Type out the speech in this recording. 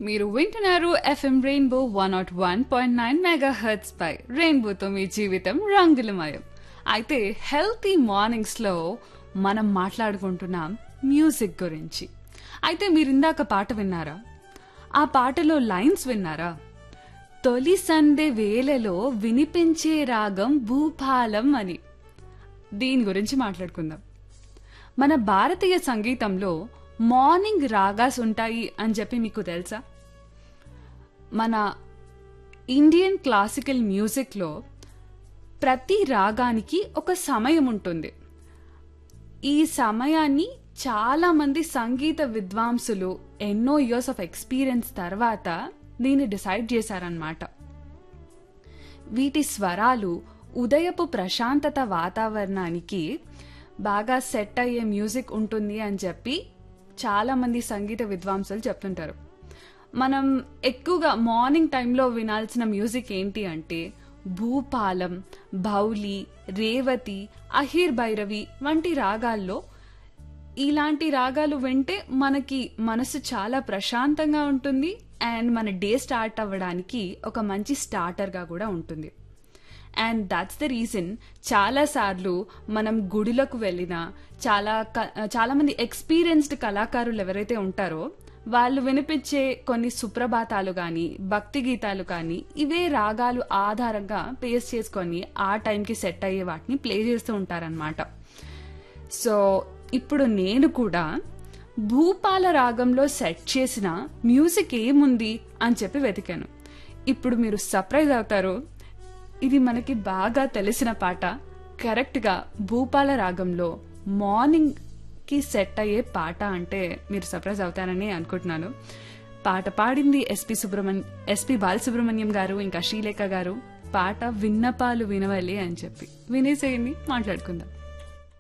మీరు వింటున్నారు FM rainbow one nought one point nine megahertz పై రెయిన్బోతో మీ జీవితం రంగులమయం అయితే హెల్తీ మార్నింగ్స్ లో మనం మాట్లాడుకుంటున్నాం మ్యూజిక్ గురించి అయితే మీరు ఇందాక పాట విన్నారా ఆ పాటలో లైన్స్ విన్నారా తొలి సందే వేళలో వినిపించే రాగం భూపాలం అని దీని గురించి మాట్లాడుకుందాం మన భారతీయ సంగీతంలో మార్నింగ్ రాగాస్ ఉంటాయి అని చెప్పి మీకు తెలుసా మన ఇండియన్ క్లాసికల్ మ్యూజిక్లో ప్రతి రాగానికి ఒక సమయం ఉంటుంది ఈ సమయాన్ని చాలా మంది సంగీత విద్వాంసులు ఎన్నో ఇయర్స్ ఆఫ్ ఎక్స్పీరియన్స్ తర్వాత దీన్ని డిసైడ్ చేశారనమాట వీటి స్వరాలు ఉదయపు ప్రశాంతత వాతావరణానికి బాగా సెట్ అయ్యే మ్యూజిక్ ఉంటుంది అని చెప్పి చాలా మంది సంగీత విద్వాంసులు చెప్తుంటారు మనం ఎక్కువగా మార్నింగ్ టైంలో వినాల్సిన మ్యూజిక్ ఏంటి అంటే భూపాలం భౌలి రేవతి అహిర్ భైరవి వంటి రాగాల్లో ఇలాంటి రాగాలు వింటే మనకి మనసు చాలా ప్రశాంతంగా ఉంటుంది అండ్ మన డే స్టార్ట్ అవ్వడానికి ఒక మంచి స్టార్టర్గా కూడా ఉంటుంది అండ్ దాట్స్ ద రీజన్ చాలా సార్లు మనం గుడిలకు వెళ్ళినా చాలా క- చాలా మంది ఎక్స్పీరియన్స్డ్ కళాకారులు ఎవరైతే ఉంటారో వాళ్ళు వినిపించే కొన్ని సుప్రభాతాలు కానీ భక్తి గీతాలు కానీ ఇవే రాగాలు ఆధారంగా పేస్ చేసుకొని ఆ టైంకి సెట్ అయ్యే వాటిని ప్లే చేస్తూ ఉంటారనమాట సో ఇప్పుడు నేను కూడా భూపాల రాగంలో సెట్ చేసిన మ్యూజిక్ ఏముంది అని చెప్పి వెతికాను ఇప్పుడు మీరు సర్ప్రైజ్ అవుతారు ఇది మనకి బాగా తెలిసిన పాట కరెక్ట్గా భూపాల రాగంలో మార్నింగ్ కి సెట్ అయ్యే పాట అంటే మీరు సర్ప్రైజ్ అవుతారని అనుకుంటున్నాను పాట పాడింది ఎస్పి సుబ్రహ్మణ్యం ఎస్పి బాలసుబ్రహ్మణ్యం గారు ఇంకా శ్రీలేఖ గారు పాట విన్నపాలు వినవాలి అని చెప్పి వినేసేయండి మాట్లాడుకుందాం